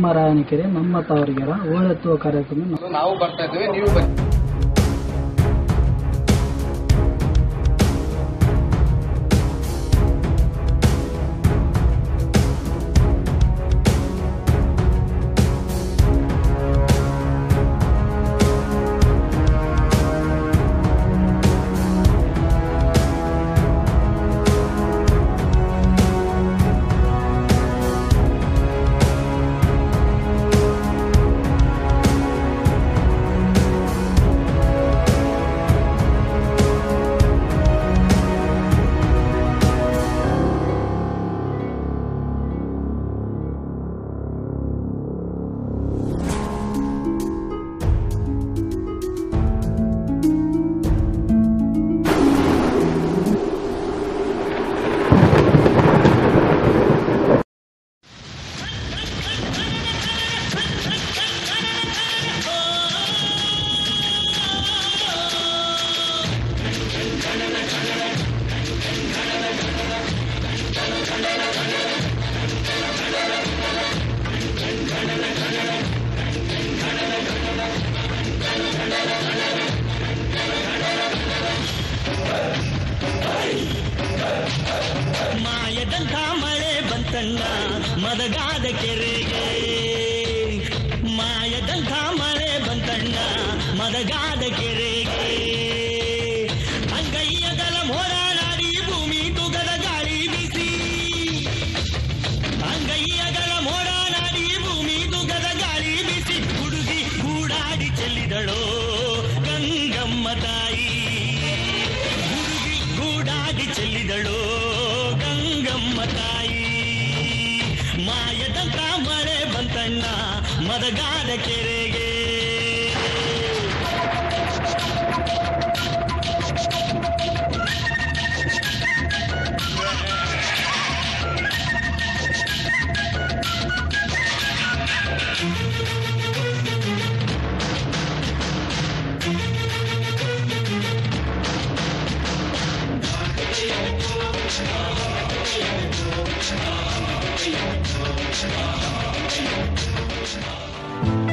ನಮ್ಮ ರಾಯನಕೆರೆ ನಮ್ಮ ತಾವರಿಗೆರ ಓಳೆತ್ತುವ ಕಾರ್ಯಕ್ರಮ ಸೊ ನಾವು ಬರ್ತಾ ಇದ್ದೇವೆ ನೀವು ಬನ್ನಿ ಮಾಯದಂಥ ಮಳೆ ಬಂತಣ್ಣ ಮದಗಾದ ಕೆರೆಗೆ ಮಾಯದಂಥ ಮಳೆ ಬಂತಣ್ಣ ಮದಗಾದ ಕೆರೆಗೆ ಅಂಗೈಯಗಲ ಮೋಡಾಡಿ ಭೂಮಿ ತುಗದ ಗಾಳಿ ಬಿಸಿ ಅಂಗೈಯಗಲ ಮೋಡಾಡಿ ಭೂಮಿ ತುಗದ ಗಾಳಿ ಬಿಸಿ ಹುಡುಗಿ ಕೂಡಾಡಿ ಚೆಲ್ಲಿದಳೋ ಗಂಗಮ್ಮ ತಾಯಿ ಹುಡುಗಿ ಗೂಡಾಗಿ ಚೆಲ್ಲಿದಳು ಗಂಗಮ್ಮ ತಾಯಿ ಮಾಯದಂತ ಮಳೆ ಬಂತಣ್ಣ ಮದಗಾದ ಕೆರೆಗೆ Thank